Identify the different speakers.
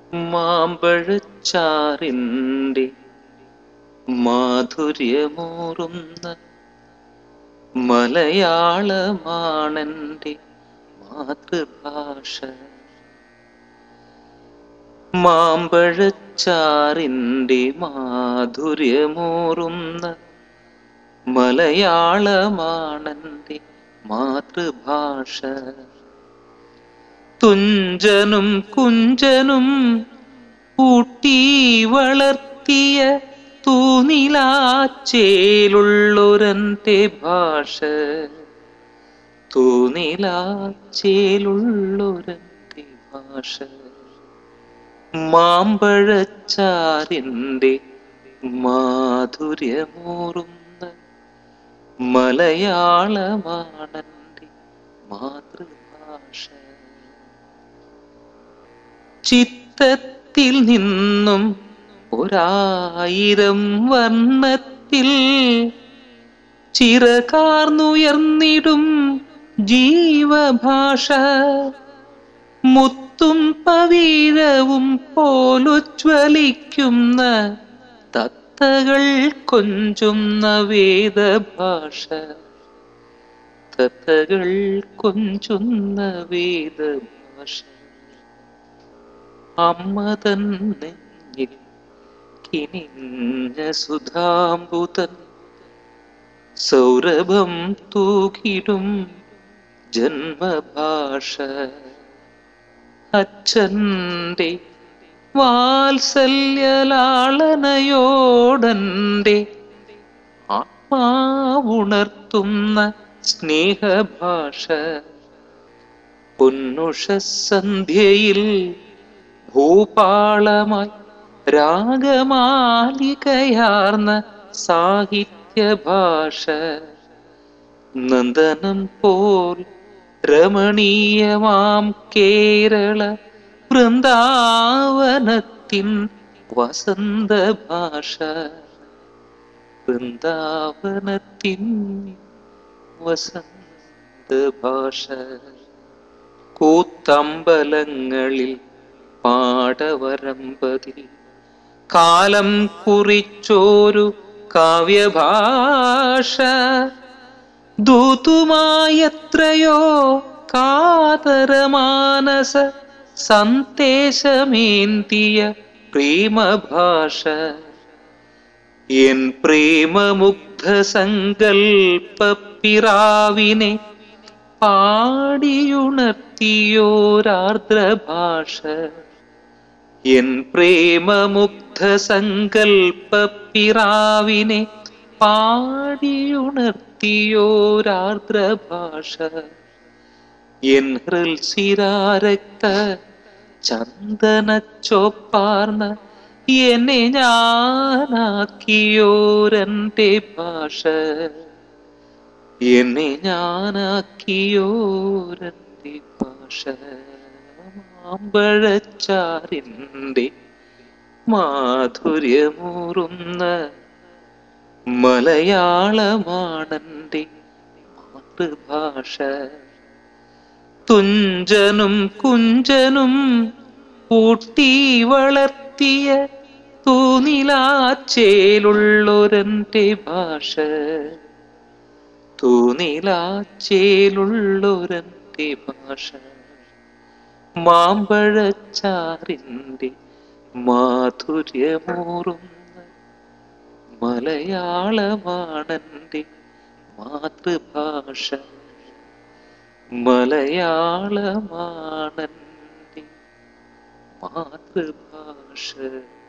Speaker 1: മാമ്പഴച്ചാറിൻ്റെ മാധുര്യമൂറുന്ന മലയാളമാണെൻ്റെ മാതൃഭാഷ മാമ്പഴച്ചാറിൻ്റെ മാധുര്യമൂറുന്ന മലയാളമാണെൻ്റെ മാതൃഭാഷ തുഞ്ചനും കുഞ്ചനും ഊട്ടി വളർത്തിയ തൂനിലാച്ചേലുള്ളൊരൻ്റെ ഭാഷ തൂനിലാച്ചേലുള്ളൊരൻ്റെ ഭാഷ മാമ്പഴച്ചാറിൻ്റെ മാധുര്യമൂറുന്ന മലയാളമാണെൻ്റെ മാതൃഭാഷ ചിത്തത്തിൽ നിന്നും ഒരായിരം വർണ്ണത്തിൽ ചിറകാർന്നുയർന്നിടും ജീവഭാഷ മുത്തും പവീഴവും പോലുജ്വലിക്കുന്ന തത്തകൾ കൊഞ്ചുന്ന വേദഭാഷ തത്തകൾ കൊഞ്ചുന്ന വേദഭാഷ അമ്മ തന്നെഞ്ഞിൽ കിനിഞ്ഞ സുധാംബുതൻ സൗരഭം തൂകിടും ജന്മഭാഷ അച്ഛൻ്റെ വാത്സല്യലാളനയോടൻ്റെ ആത്മാവുണർത്തുന്ന സ്നേഹഭാഷ പൊന്നുഷ സന്ധ്യയിൽ ഭൂപാളമായി രാഗമാലികയാർന്ന സാഹിത്യഭാഷ നന്ദനം പോൽ രമണീയമാം കേരള വൃന്ദാവനത്തിൻ വസന്തഭാഷ വൃന്ദാവനത്തിൻ വസന്തഭാഷ കൂത്തമ്പലങ്ങളിൽ പാടവരമ്പതിൽ കാലം കുറിച്ചോരു കാവ്യഭാഷ ദൂതുമായത്രയോ കാതരമാനസ സന്ദേശമേന്തിയ പ്രേമഭാഷ എൻ പ്രേമമുഗ്ധ സങ്കൽപ്പിറാവിനെ പാടിയുണർത്തിയോരാർദ്രഭാഷ എൻ പ്രേമമുഗ്ധ സങ്കൽപ്പിറാവിനെ പാടിയുണർത്തിയോരാർദ്രഭാഷ എൻ ഹൃൽസിരാരക്ത ചന്ദനച്ചോപ്പാർന്ന എന്നെ ഞാനാക്കിയോരൻ്റെ ഭാഷ എന്നെ ഞാനാക്കിയോരൻ്റെ ഭാഷ മാമ്പഴച്ചാറിൻ്റെ മാധുര്യമൂറുന്ന മലയാളമാണെൻ്റെ മാതൃഭാഷ തുഞ്ചനും കുഞ്ചനും ഊട്ടി വളർത്തിയ തൂനിലാച്ചേലുള്ളൊരൻ്റെ ഭാഷ തൂനിലാച്ചേലുള്ളൊരൻ്റെ ഭാഷ മാമ്പഴച്ചാറിൻ്റെ മാധുര്യമൂറുന്ന മലയാളമാണെൻ്റെ മാതൃഭാഷ മലയാളമാണെൻ്റെ മാതൃഭാഷ